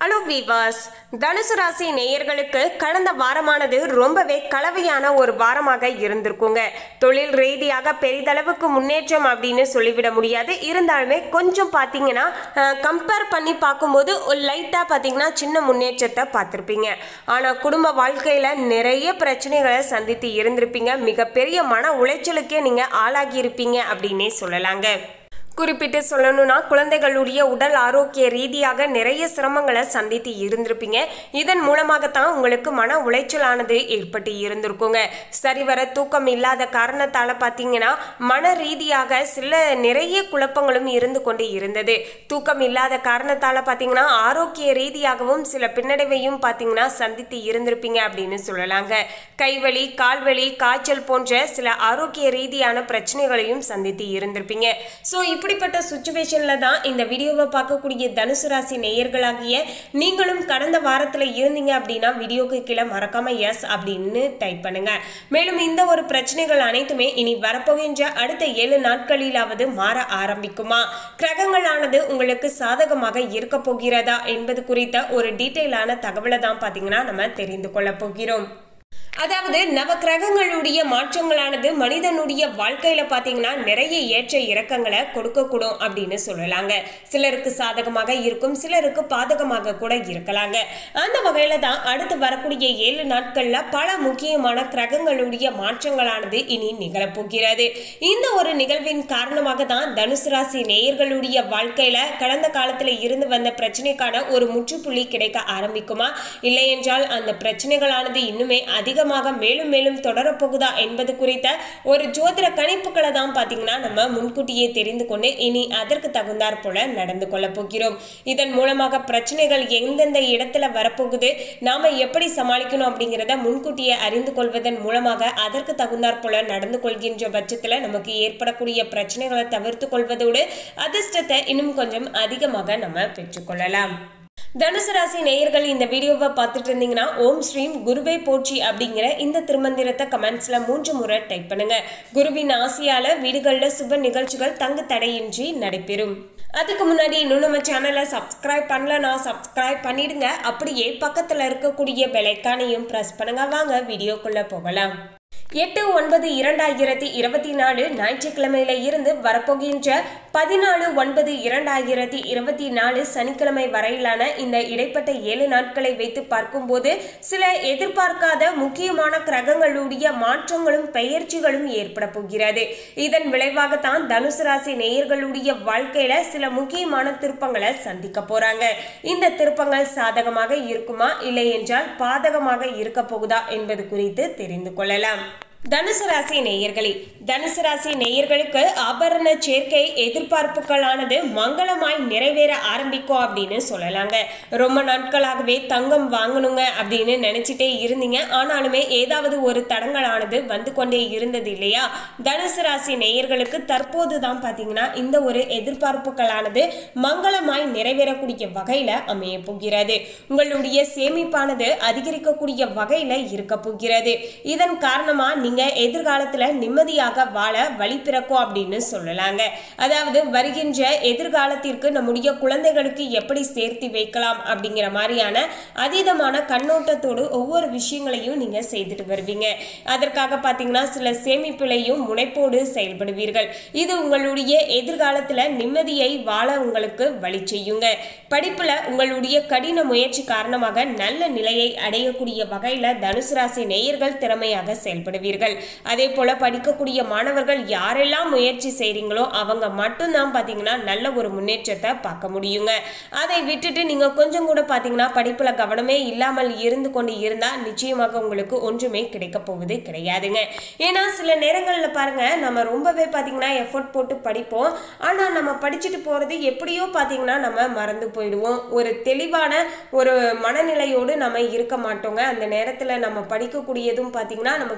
hello viewers தனுசு ராசி நேயர்களுக்கு கடந்த வாரமானது ரொம்பவே கலவையான ஒரு வாரமாக இருந்திருக்குங்க தொழில் ரீதியாக பெரிதளவுக்கு முன்னேற்றம் அப்படின்னு சொல்லிவிட முடியாது இருந்தாலுமே கொஞ்சம் பார்த்தீங்கன்னா கம்பேர் பண்ணி பார்க்கும்போது ஒரு லைட்டாக பார்த்தீங்கன்னா சின்ன முன்னேற்றத்தை பார்த்துருப்பீங்க ஆனால் குடும்ப வாழ்க்கையில் நிறைய பிரச்சனைகளை சந்தித்து இருந்திருப்பீங்க மிகப்பெரிய மன உளைச்சலுக்கே நீங்கள் ஆளாகி இருப்பீங்க அப்படின்னே சொல்லலாங்க குறிப்பிட்டு சொல்லணும்னா குழந்தைகளுடைய உடல் ஆரோக்கிய ரீதியாக நிறைய சிரமங்களை சந்தித்து இருந்திருப்பீங்க இதன் மூலமாகத்தான் உங்களுக்கு மன உளைச்சலானது ஏற்பட்டு இருந்திருக்குங்க சரிவர தூக்கம் இல்லாத காரணத்தால பார்த்தீங்கன்னா மன ரீதியாக சில நிறைய குழப்பங்களும் இருந்து கொண்டு இருந்தது தூக்கம் இல்லாத காரணத்தால பார்த்தீங்கன்னா ஆரோக்கிய ரீதியாகவும் சில பின்னடைவையும் பார்த்தீங்கன்னா சந்தித்து இருந்திருப்பீங்க அப்படின்னு சொல்லலாங்க கைவலி கால்வலி காய்ச்சல் போன்ற சில ஆரோக்கிய ரீதியான பிரச்சனைகளையும் சந்தித்து இருந்திருப்பீங்க ஸோ இப்படிப்பட்ட சுச்சுவேஷனில் தான் இந்த வீடியோவை பார்க்கக்கூடிய தனுசு ராசி நேயர்களாகிய நீங்களும் கடந்த வாரத்தில் இருந்தீங்க அப்படின்னா வீடியோக்கு கீழே மறக்காம எஸ் அப்படின்னு டைப் பண்ணுங்க மேலும் இந்த ஒரு பிரச்சனைகள் அனைத்துமே இனி வரப்போகின்ற அடுத்த ஏழு நாட்களிலாவது மாற ஆரம்பிக்குமா கிரகங்களானது உங்களுக்கு சாதகமாக இருக்க போகிறதா என்பது குறித்த ஒரு டீட்டெயிலான தகவலை தான் பார்த்தீங்கன்னா நம்ம தெரிந்து கொள்ள போகிறோம் அதாவது நவ கிரகங்களுடைய மாற்றங்களானது மனிதனுடைய வாழ்க்கையில பாத்தீங்கன்னா நிறைய ஏற்ற இறக்கங்களை கொடுக்கக்கூடும் அப்படின்னு சொல்லலாங்க சிலருக்கு சாதகமாக இருக்கும் சிலருக்கு பாதகமாக கூட இருக்கலாங்க அந்த வகையில தான் அடுத்து வரக்கூடிய ஏழு நாட்கள்ல பல முக்கியமான கிரகங்களுடைய மாற்றங்களானது இனி நிகழப்போகிறது இந்த ஒரு நிகழ்வின் காரணமாக தான் தனுசு ராசி நேயர்களுடைய வாழ்க்கையில கடந்த காலத்துல இருந்து வந்த பிரச்சனைக்கான ஒரு முற்றுப்புள்ளி கிடைக்க ஆரம்பிக்குமா இல்லை என்றால் அந்த பிரச்சனைகளானது இன்னுமே அதிக அதிகமாக மேலும் மேலும் தொடரப்போகுதா என்பது குறித்த ஒரு ஜோதிட கணிப்புகளை தான் பார்த்தீங்கன்னா நம்ம முன்கூட்டியே தெரிந்து கொண்டு இனி அதற்கு தகுந்தாற் போல நடந்து கொள்ள போகிறோம் இதன் மூலமாக பிரச்சனைகள் எந்தெந்த இடத்துல வரப்போகுது நாம எப்படி சமாளிக்கணும் அப்படிங்கிறத முன்கூட்டியே அறிந்து கொள்வதன் மூலமாக அதற்கு தகுந்தாற் போல நடந்து கொள்கின்ற பட்சத்தில் நமக்கு ஏற்படக்கூடிய பிரச்சனைகளை தவிர்த்து கொள்வதோடு அதிர்ஷ்டத்தை இன்னும் கொஞ்சம் அதிகமாக நம்ம பெற்றுக்கொள்ளலாம் தனுசு ராசி நேயர்கள் இந்த வீடியோவை பார்த்துட்டு இருந்தீங்கன்னா ஓம் ஸ்ரீம் குருவே போற்றி அப்படிங்கிற இந்த திருமந்திரத்தை கமெண்ட்ஸ்ல மூன்று முறை டைப் பண்ணுங்க குருவின் ஆசையால வீடுகளில் சுப நிகழ்ச்சிகள் தங்கு தடையின்றி நடைபெறும் அதுக்கு முன்னாடி இன்னும் நம்ம சேனலை சப்ஸ்கிரைப் பண்ணலனா சப்ஸ்கிரைப் பண்ணிடுங்க அப்படியே பக்கத்தில் இருக்கக்கூடிய பெலைக்கானையும் ப்ரெஸ் பண்ணுங்க வாங்க வீடியோக்குள்ள போகலாம் எட்டு ஒன்பது இரண்டாயிரத்தி இருபத்தி நாலு ஞாயிற்றுக்கிழமையில இருந்து வரப்போகின்ற பதினாலு ஒன்பது இரண்டாயிரத்தி இருபத்தி நாலு சனிக்கிழமை வரையிலான இந்த இடைப்பட்ட ஏழு நாட்களை வைத்து பார்க்கும்போது சில எதிர்பார்க்காத முக்கியமான கிரகங்களுடைய மாற்றங்களும் பெயர்ச்சிகளும் ஏற்பட போகிறது இதன் விளைவாகத்தான் தனுசு ராசி நேயர்களுடைய வாழ்க்கையில சில முக்கியமான திருப்பங்களை சந்திக்க போறாங்க இந்த திருப்பங்கள் சாதகமாக இருக்குமா இல்லை என்றால் பாதகமாக இருக்க போகுதா என்பது குறித்து தெரிந்து கொள்ளலாம் தனுசு ராசி நேயர்களே தனுசு ராசி நேயர்களுக்கு ஆபரண சேர்க்கை எதிர்பார்ப்புகளானது மங்களமாய் நிறைவேற ஆரம்பிக்கும் அப்படின்னு சொல்லலாங்க ரொம்ப நாட்களாகவே தங்கம் வாங்கணுங்க அப்படின்னு நினைச்சிட்டே இருந்தீங்க ஆனாலுமே ஏதாவது ஒரு தடங்களானது வந்து கொண்டே இருந்தது இல்லையா தனுசு ராசி நேயர்களுக்கு தற்போது தான் பார்த்தீங்கன்னா இந்த ஒரு எதிர்பார்ப்புகளானது மங்களமாய் நிறைவேறக்கூடிய வகையில அமைய போகிறது உங்களுடைய சேமிப்பானது அதிகரிக்கக்கூடிய வகையில இருக்க போகிறது இதன் காரணமா நீங்க எதிர்காலத்துல நிம்மதியாக வாழ வழி பிறக்கும் அப்படின்னு சொல்லலாங்க அதாவது வருகின்ற எதிர்காலத்திற்கு நம்முடைய குழந்தைகளுக்கு எப்படி சேர்த்து வைக்கலாம் அப்படிங்கிற மாதிரியான அதீதமான கண்ணோட்டத்தோடு ஒவ்வொரு விஷயங்களையும் நீங்க செய்துட்டு வருவீங்க அதற்காக பார்த்தீங்கன்னா சில சேமிப்புலையும் முனைப்போடு செயல்படுவீர்கள் இது உங்களுடைய எதிர்காலத்துல நிம்மதியை வாழ உங்களுக்கு வழி செய்யுங்க படிப்புல உங்களுடைய கடின முயற்சி காரணமாக நல்ல நிலையை அடையக்கூடிய வகையில தனுசு ராசி நேயர்கள் திறமையாக செயல்படுவீர்கள் அதே போல படிக்கக்கூடிய மாணவர்கள் யாரெல்லாம் முயற்சி செய்றீங்களோ அவங்க மட்டும்தான் பார்த்தீங்கன்னா நல்ல ஒரு முன்னேற்றத்தை பார்க்க முடியுங்க அதை விட்டுட்டு நீங்க கொஞ்சம் கூட பார்த்தீங்கன்னா படிப்புல கவனமே இல்லாமல் இருந்து கொண்டு இருந்தா நிச்சயமாக உங்களுக்கு ஒன்றுமே கிடைக்க போவது கிடையாதுங்க ஏன்னா சில நேரங்களில் பாருங்க நம்ம ரொம்பவே பார்த்தீங்கன்னா எஃபோர்ட் போட்டு படிப்போம் ஆனா நம்ம படிச்சுட்டு போறது எப்படியோ பார்த்தீங்கன்னா நம்ம மறந்து போயிடுவோம் ஒரு தெளிவான ஒரு மனநிலையோடு நம்ம இருக்க மாட்டோங்க அந்த நேரத்தில் நம்ம படிக்கக்கூடியதும் பார்த்தீங்கன்னா நமக்கு நல்லா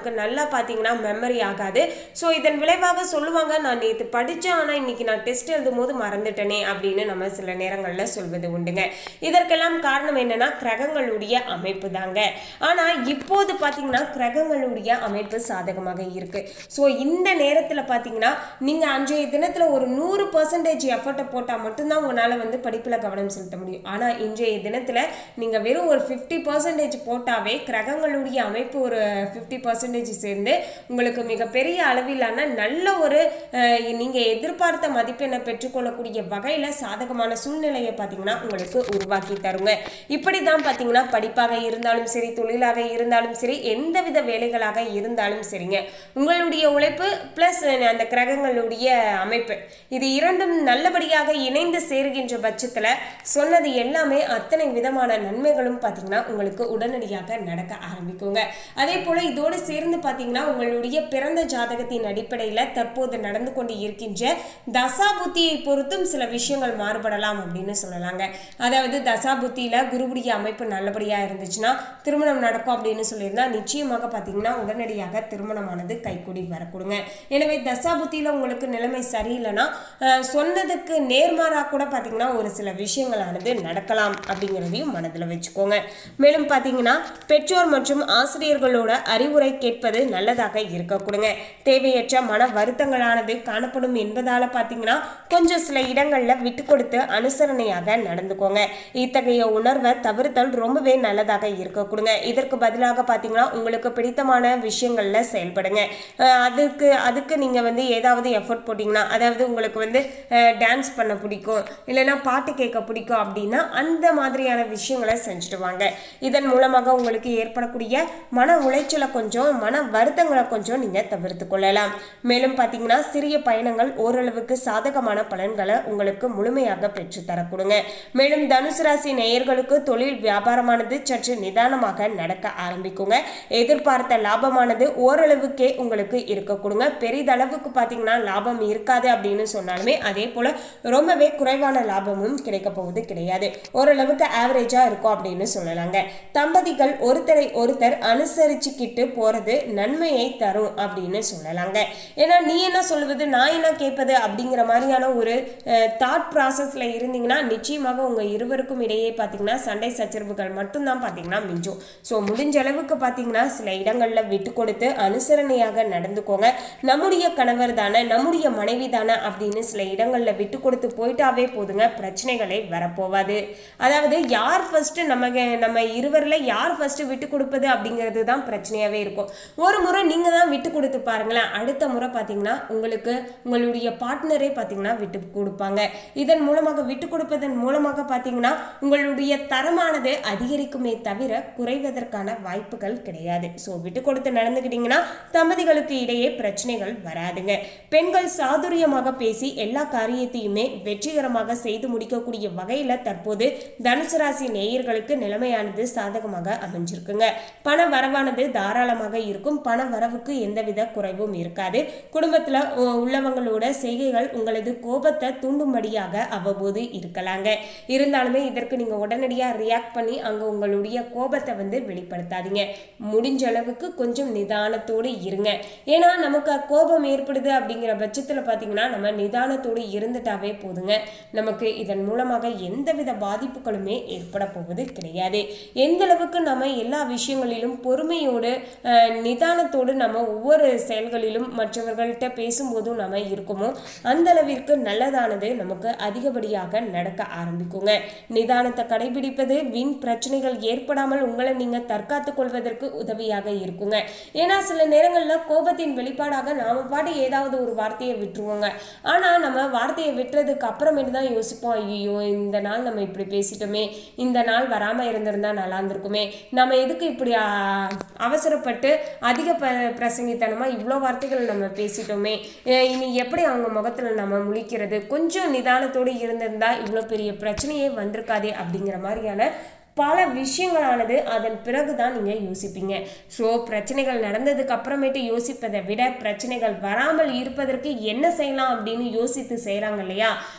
பார்த்தீங்கன்னா மெமரி ஆகாது ஸோ இதன் விளைவாக சொல்லுவாங்க நான் நேற்று படித்தேன் ஆனால் இன்னைக்கு நான் டெஸ்ட் எழுதும் போது மறந்துட்டேனே அப்படின்னு நம்ம சில நேரங்களில் சொல்வது உண்டுங்க இதற்கெல்லாம் காரணம் என்னன்னா கிரகங்களுடைய அமைப்பு தாங்க ஆனால் இப்போது பார்த்தீங்கன்னா கிரகங்களுடைய அமைப்பு சாதகமாக இருக்கு ஸோ இந்த நேரத்தில் பார்த்தீங்கன்னா நீங்கள் அன்றைய தினத்தில் ஒரு நூறு பர்சன்டேஜ் எஃபர்ட்டை போட்டால் மட்டும்தான் உங்களால் வந்து படிப்பில் கவனம் செலுத்த முடியும் ஆனால் இன்றைய தினத்தில் நீங்கள் வெறும் ஒரு ஃபிஃப்டி பர்சன்டேஜ் போட்டாவே கிரகங்களுடைய அமைப்பு ஒரு ஃபிஃப்டி பர்சன்டேஜ் சேர்ந்து உங்களுக்கு மிகப்பெரிய அளவிலான நல்ல ஒரு நீங்கள் எதிர்பார்த்த மதிப்பெண்ணை பெற்றுக்கொள்ளக்கூடிய வகையில் சாதகமான சூழ்நிலையை பார்த்தீங்கன்னா உங்களுக்கு உருவாக்கி தருங்க இப்படி தான் பார்த்தீங்கன்னா படிப்பாக இருந்தாலும் சரி தொழிலாக இருந்தாலும் சரி எந்தவித வேலைகளாக இருந்தாலும் சரிங்க உங்களுடைய உழைப்பு ப்ளஸ் அந்த கிரகங்களுடைய அமைப்பு இது இரண்டும் நல்லபடியாக இணைந்து சேருகின்ற பட்சத்தில் சொன்னது எல்லாமே அத்தனை விதமான நன்மைகளும் பார்த்தீங்கன்னா உங்களுக்கு உடனடியாக நடக்க ஆரம்பிக்குங்க அதே போல் இதோடு சேர்ந்து பார்த்தீங்கன்னா உங்களுடைய பிறந்த ஜாதகத்தின் அடிப்படையில் தற்போது நடந்து கொண்டு இருக்கின்ற தசாபுத்தியை பொறுத்தும் சில விஷயங்கள் மாறுபடலாம் அப்படின்னு சொல்லலாங்க அதாவது தசாபுத்தியில் குருவுடைய அமைப்பு நல்லபடியாக இருந்துச்சுன்னா திருமணம் நடக்கும் அப்படின்னு சொல்லியிருந்தா நிச்சயமாக பார்த்தீங்கன்னா உடனடியாக திருமணமானது கைக்கூடி வரக்கூடுங்க எனவே தசாபுத்தியில் உங்களுக்கு நிலைமை சரியில்லைன்னா அஹ், சொன்னதுக்கு நேர்மாறாக கூட பார்த்தீங்கன்னா ஒரு சில விஷயங்களானது நடக்கலாம் அப்படிங்கிறதையும் மனதில் வச்சுக்கோங்க மேலும் பார்த்தீங்கன்னா பெற்றோர் மற்றும் ஆசிரியர்களோட அறிவுரை கேட்பது நல்லதாக இருக்கக்கூடுங்க தேவையற்ற மன வருத்தங்களானது காணப்படும் என்பதால பார்த்தீங்கன்னா கொஞ்சம் சில இடங்களில் விட்டு கொடுத்து அனுசரணையாக நடந்துக்கோங்க இத்தகைய உணர்வை தவிர்த்தல் ரொம்பவே நல்லதாக இருக்கக்கூடுங்க இதற்கு பதிலாக பார்த்தீங்கன்னா உங்களுக்கு பிடித்தமான விஷயங்கள்ல செயல்படுங்க அஹ் அதுக்கு அதுக்கு நீங்கள் வந்து ஏதாவது எஃபர்ட் போட்டிங்கன்னா அதாவது உங்களுக்கு வந்து டான்ஸ் பண்ண பிடிக்கும் இல்லைன்னா பாட்டு கேட்க பிடிக்கும் அப்படின்னா அந்த மாதிரியான விஷயங்களை செஞ்சுட்டு வாங்க இதன் மூலமாக உங்களுக்கு ஏற்படக்கூடிய மன உளைச்சலை கொஞ்சம் மன வருத்தங்களை கொஞ்சம் நீங்கள் தவிர்த்து கொள்ளலாம் மேலும் பார்த்தீங்கன்னா சிறிய பயணங்கள் ஓரளவுக்கு சாதகமான பலன்களை உங்களுக்கு முழுமையாக பெற்று தரக்கூடுங்க மேலும் தனுசு ராசி நேயர்களுக்கு தொழில் வியாபாரமானது சற்று நிதானமாக நடக்க ஆரம்பிக்குங்க எதிர்பார்த்த லாபமானது ஓரளவுக்கே உங்களுக்கு இருக்க கொடுங்க பெரிதளவுக்கு பார்த்தீங்கன்னா லாபம் இருக்காது அப்படின்னு சொன்னாலுமே அதே போல ரொம்பவே குறைவான லாபமும் கிடைக்க போவது கிடையாது ஓரளவுக்கு ஆவரேஜா இருக்கும் அப்படின்னு சொல்லலாங்க தம்பதிகள் ஒருத்தரை ஒருத்தர் அனுசரிச்சுக்கிட்டு போறது நன்மையை தரும் அப்படின்னு சொல்லலாங்க ஏன்னா நீ என்ன சொல்லுவது நான் என்ன கேட்பது அப்படிங்கிற மாதிரியான ஒரு தாட் ப்ராசஸ்ல இருந்தீங்கன்னா நிச்சயமாக உங்க இருவருக்கும் இடையே பார்த்தீங்கன்னா சண்டை சச்சரவுகள் மட்டும்தான் பார்த்தீங்கன்னா மிஞ்சும் ஸோ முடிஞ்ச அளவுக்கு பார்த்தீங்கன்னா சில இடங்களில் விட்டு கொடுத்து அனுசரணையாக நடந்துக்கோங்க நம்முடைய கணவர் தானே நம்முடைய மனைவி தானே அப்படின்னு சில இடங்களில் விட்டு கொடுத்து போயிட்டாவே போதுங்க பிரச்சனைகளே வரப்போவாது அதாவது யார் ஃபர்ஸ்ட் நமக்கு நம்ம இருவரில் யார் ஃபர்ஸ்ட் விட்டு கொடுப்பது அப்படிங்கிறது தான் பிரச்சனையாகவே இருக்கும் ஒரு முறை நீங்கள் தான் விட்டு கொடுத்து பாருங்களேன் அடுத்த முறை பார்த்தீங்கன்னா உங்களுக்கு உங்களுடைய பார்ட்னரே பார்த்தீங்கன்னா விட்டு கொடுப்பாங்க இதன் மூலமாக விட்டு கொடுப்பதன் மூலமாக பார்த்தீங்கன்னா உங்களுடைய தரமானது அதிகரிக்குமே தவிர குறைவதற்கான வாய்ப்புகள் கிடையாது ஸோ விட்டு கொடுத்து நடந்துக்கிட்டீங்கன்னா தம்பதிகளுக்கு இடையே பிரச்சனைகள் வராதுங்க பெண்கள் சாதுரியமாக பேசி எல்லா காரியத்தையுமே வெற்றிகரமாக செய்து முடிக்கக்கூடிய வகையில் தற்போது தனுசு ராசி நேயர்களுக்கு நிலைமையானது சாதகமாக அமைஞ்சிருக்குங்க பண வரவானது தாராளமாக இருக்கும் பண வரவுக்கு எந்தவித குறைவும் இருக்காது குடும்பத்தில் உள்ளவங்களோட செய்கைகள் உங்களது கோபத்தை தூண்டும்படியாக அவ்வப்போது இருக்கலாங்க இருந்தாலுமே இதற்கு நீங்கள் உடனடியாக ரியாக்ட் பண்ணி அங்கே உங்களுடைய கோபத்தை வந்து வெளிப்படுத்தாதீங்க முடிஞ்ச அளவுக்கு கொஞ்சம் நிதானத்தோடு இருங்க ஏன்னா நமக்கு கோபம் ஏற்படுது அப்படிங்கிற பட்சத்தில் பார்த்தீங்கன்னா நம்ம நிதானத்தோடு இருந்துட்டாவே போதுங்க நமக்கு இதன் மூலமாக எந்தவித பாதிப்புகளுமே ஏற்பட போவது கிடையாது எந்த அளவுக்கு நம்ம எல்லா விஷயங்களிலும் பொறுமையோடு அஹ், நிதானத்தோடு நம்ம ஒவ்வொரு செயல்களிலும் மற்றவர்கள்ட்ட பேசும்போதும் நம்ம இருக்குமோ அந்த அளவிற்கு நல்லதானது நமக்கு அதிகப்படியாக நடக்க ஆரம்பிக்குங்க நிதானத்தை கடைபிடிப்பது வீண் பிரச்சனைகள் ஏற்படாமல் உங்களை நீங்க தற்காத்துக் கொள்வதற்கு உதவியாக இருக்குங்க ஏன்னா சில நேரங்களில் கோபத்தின் வெளிப்பாடாக நாம பாட்டு ஏதாவது ஒரு வார்த்தையை விட்டுருவோங்க ஆனா நம்ம வார்த்தையை விட்டுறதுக்கு அப்புறமேட்டு தான் யோசிப்போம் ஐயோ இந்த நாள் நம்ம இப்படி பேசிட்டோமே இந்த நாள் வராம இருந்திருந்தா நல்லா இருந்திருக்குமே நம்ம எதுக்கு இப்படி ஆ, அவசரப்பட்டு அதிக ப பிரசங்கித்தனமா இவ்வளோ வார்த்தைகள் நம்ம பேசிட்டோமே அஹ் இனி எப்படி அவங்க முகத்துல நம்ம முழிக்கிறது கொஞ்சம் நிதானத்தோடு இருந்திருந்தா இவ்வளோ பெரிய பிரச்சனையே வந்திருக்காதே அப்படிங்கிற மாதிரியான பல விஷயங்களானது அதன் பிறகு தான் நீங்கள் யோசிப்பீங்க ஸோ பிரச்சனைகள் நடந்ததுக்கு அப்புறமேட்டு யோசிப்பதை விட பிரச்சனைகள் வராமல் இருப்பதற்கு என்ன செய்யலாம் அப்படின்னு யோசித்து செய்கிறாங்க இல்லையா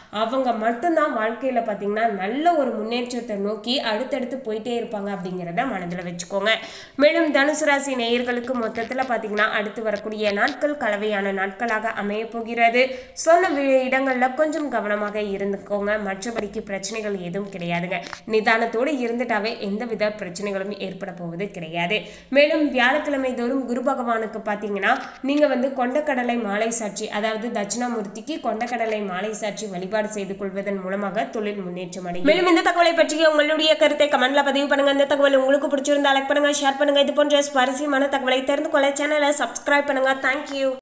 அவங்க மட்டும்தான் வாழ்க்கையில் பார்த்தீங்கன்னா நல்ல ஒரு முன்னேற்றத்தை நோக்கி அடுத்தடுத்து போயிட்டே இருப்பாங்க அப்படிங்கிறத மனதில் வச்சுக்கோங்க மேலும் தனுசு ராசி நேயர்களுக்கு மொத்தத்தில் பார்த்தீங்கன்னா அடுத்து வரக்கூடிய நாட்கள் கலவையான நாட்களாக அமைய போகிறது சொன்ன வி- இடங்கள்ல கொஞ்சம் கவனமாக இருந்துக்கோங்க மற்றபடிக்கு பிரச்சனைகள் எதுவும் கிடையாதுங்க நிதானத்தோடு இருந்துட்டாவே எந்தவித பிரச்சனைகளும் ஏற்பட போவது கிடையாது மேலும் வியாழக்கிழமை தோறும் குரு பகவானுக்கு பார்த்தீங்கன்னா நீங்க வந்து கொண்டக்கடலை மாலை சாட்சி அதாவது தட்சிணாமூர்த்திக்கு கொண்டக்கடலை மாலை சாட்சி வழிபாடு செய்து கொள்வதன் மூலமாக தொழில் முன்னேற்றம் அடையும் மேலும் இந்த தகவலை பற்றிய உங்களுடைய கருத்தை கமெண்ட்ல பதிவு பண்ணுங்க இந்த தகவல் உங்களுக்கு பிடிச்சிருந்தா லைக் பண்ணுங்க ஷேர் பண்ணுங்க இது போன்ற சுவாரஸ்யமான தகவலை தெரிந்து கொள்ள சேனலை சப்ஸ்கிரைப் பண்ணுங்க தேங்க்யூ